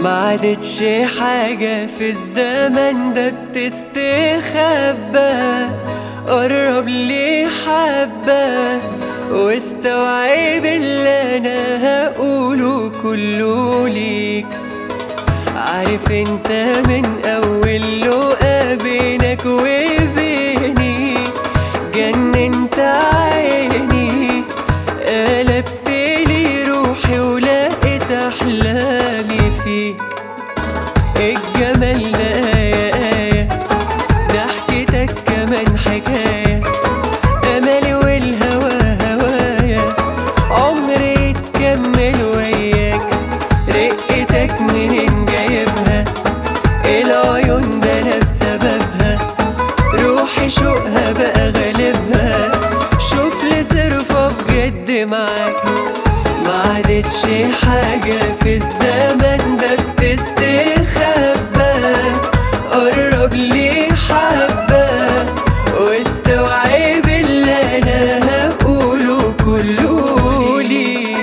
ما عادتش حاجة في الزمن ده بتستخبى قرب لي حبة واستوعب اللي انا هقوله كله ليك عارف انت من اول لقا بينك وبيني جننت عيني قلبت لي روحي ولقيت احلامي فيك الجمال ده آية ضحكتك كمان حكاية أملي والهوى هوايا عمري تكمل وياك رقتك منين جايبها العيون ده أنا بسببها روحي شوقها بقى غالبها شوف لي صرفة بجد معاك ما عادتش حاجة في الزمن ده بتستخبى قرب لي حبة واستوعب اللي انا هقوله كله ليك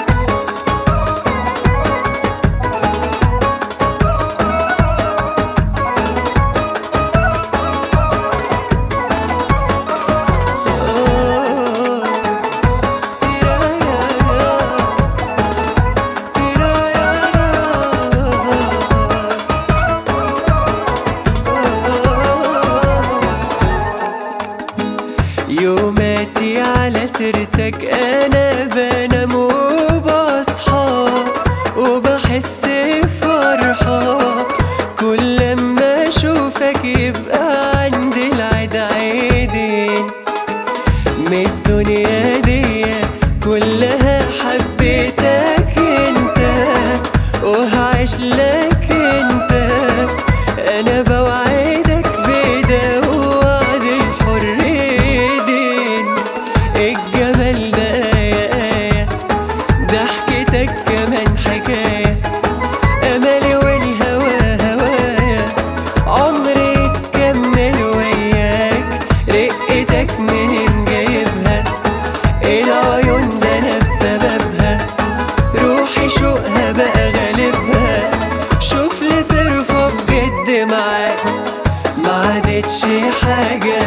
يوماتي على سيرتك انا بنام وبصحى وبحس بفرحة كل لما اشوفك يبقى عندي العيد عيدين من الدنيا دي كلها حبيتك انت وهعيش لك انت انا بوعدك بدا ووعد الحر دين الجمال ده آية آية ضحكتك كمان حكاية أملي والهوى هوايا عمري تكمل وياك رقتك منين جايبها العيون ده أنا بسببها روحي شوقها بقى غالبها شوف لي صرفة بجد معاك ما عادتش حاجة